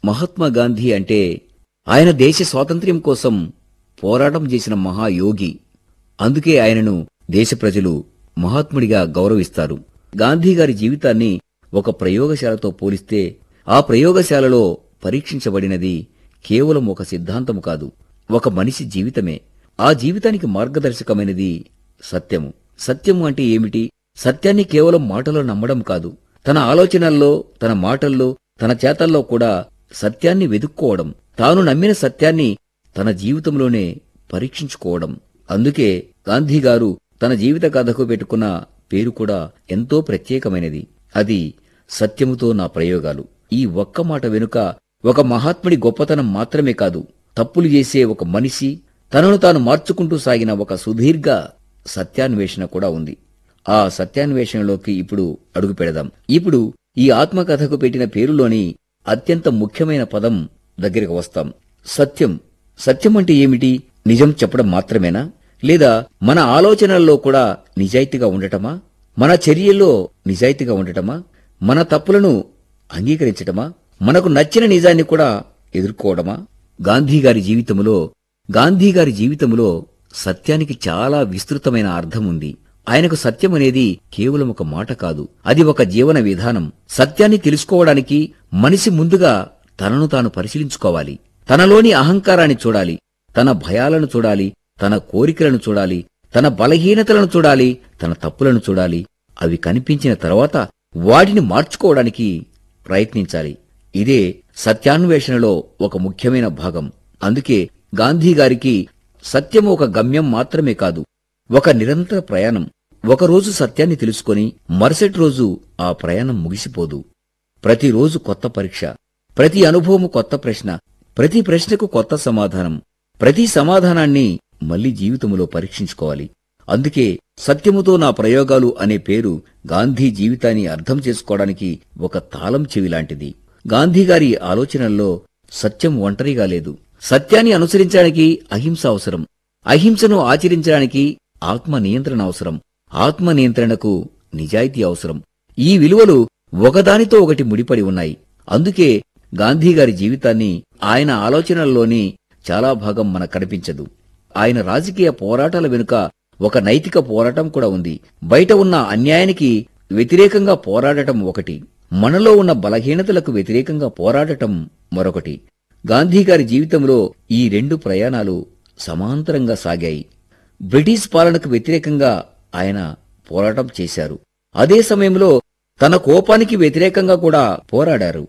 మహాత్మా గాంధీ అంటే ఆయన దేశ స్వాతంత్ర్యం కోసం పోరాటం చేసిన మహాయోగి అందుకే ఆయనను దేశ ప్రజలు మహాత్ముడిగా గౌరవిస్తారు గాంధీ గారి జీవితాన్ని ఒక ప్రయోగశాలతో పోలిస్తే ఆ ప్రయోగశాలలో పరీక్షించబడినది కేవలం ఒక సిద్ధాంతము కాదు ఒక మనిషి జీవితమే ఆ జీవితానికి మార్గదర్శకమైనది సత్యము సత్యము అంటే ఏమిటి సత్యాన్ని కేవలం మాటలో నమ్మడం కాదు తన ఆలోచనల్లో తన మాటల్లో తన చేతల్లో కూడా సత్యాన్ని వెదుక్కోవడం తాను నమ్మిన సత్యాన్ని తన జీవితంలోనే పరీక్షించుకోవడం అందుకే గాంధీ గారు తన జీవిత కథకు పెట్టుకున్న పేరు కూడా ఎంతో ప్రత్యేకమైనది అది సత్యముతో నా ప్రయోగాలు ఈ ఒక్క మాట వెనుక ఒక మహాత్ముడి గొప్పతనం మాత్రమే కాదు తప్పులు చేసే ఒక మనిషి తనను తాను మార్చుకుంటూ సాగిన ఒక సుదీర్ఘ సత్యాన్వేషణ కూడా ఉంది ఆ సత్యాన్వేషణలోకి ఇప్పుడు అడుగు పెడదాం ఇప్పుడు ఈ ఆత్మకథకు పెట్టిన పేరులోని అత్యంత ముఖ్యమైన పదం దగ్గరికి వస్తాం సత్యం సత్యం అంటే ఏమిటి నిజం చెప్పడం మాత్రమేనా లేదా మన ఆలోచనల్లో కూడా నిజాయితీగా ఉండటమా మన చర్యల్లో నిజాయితీగా ఉండటమా మన తప్పులను అంగీకరించటమా మనకు నచ్చిన నిజాన్ని కూడా ఎదుర్కోవడమా గాంధీ గారి జీవితంలో గాంధీ గారి జీవితంలో సత్యానికి చాలా విస్తృతమైన అర్థం ఉంది ఆయనకు సత్యం అనేది కేవలం ఒక మాట కాదు అది ఒక జీవన విధానం సత్యాన్ని తెలుసుకోవడానికి మనిషి ముందుగా తనను తాను పరిశీలించుకోవాలి తనలోని అహంకారాన్ని చూడాలి తన భయాలను చూడాలి తన కోరికలను చూడాలి తన బలహీనతలను చూడాలి తన తప్పులను చూడాలి అవి కనిపించిన తర్వాత వాటిని మార్చుకోవడానికి ప్రయత్నించాలి ఇదే సత్యాన్వేషణలో ఒక ముఖ్యమైన భాగం అందుకే గాంధీ గారికి సత్యము ఒక గమ్యం మాత్రమే కాదు ఒక నిరంతర ప్రయాణం ఒకరోజు సత్యాన్ని తెలుసుకొని మరుసటి రోజు ఆ ప్రయాణం ముగిసిపోదు ప్రతిరోజు కొత్త పరీక్ష ప్రతి అనుభవము కొత్త ప్రశ్న ప్రతి ప్రశ్నకు కొత్త సమాధానం ప్రతి సమాధానాన్ని మళ్లీ జీవితంలో పరీక్షించుకోవాలి అందుకే సత్యముతో నా ప్రయోగాలు అనే పేరు గాంధీ జీవితాన్ని అర్థం చేసుకోవడానికి ఒక తాళం చెవి లాంటిది గాంధీ గారి ఆలోచనల్లో సత్యం ఒంటరిగా లేదు సత్యాన్ని అనుసరించడానికి అహింస అవసరం అహింసను ఆచరించడానికి ఆత్మ నియంత్రణ అవసరం ఆత్మ నియంత్రణకు నిజాయితీ అవసరం ఈ విలువలు ఒకదానితో ఒకటి ముడిపడి ఉన్నాయి అందుకే గాంధీ గారి జీవితాన్ని ఆయన ఆలోచనల్లోని చాలా భాగం మనకు కనిపించదు ఆయన రాజకీయ పోరాటాల వెనుక ఒక నైతిక పోరాటం కూడా ఉంది బయట ఉన్న అన్యాయానికి వ్యతిరేకంగా పోరాడటం ఒకటి మనలో ఉన్న బలహీనతలకు వ్యతిరేకంగా పోరాడటం మరొకటి గాంధీ గారి జీవితంలో ఈ రెండు ప్రయాణాలు సమాంతరంగా సాగాయి బ్రిటిష్ పాలనకు వ్యతిరేకంగా ఆయన పోరాటం చేశారు అదే సమయంలో తన కోపానికి వ్యతిరేకంగా కూడా పోరాడారు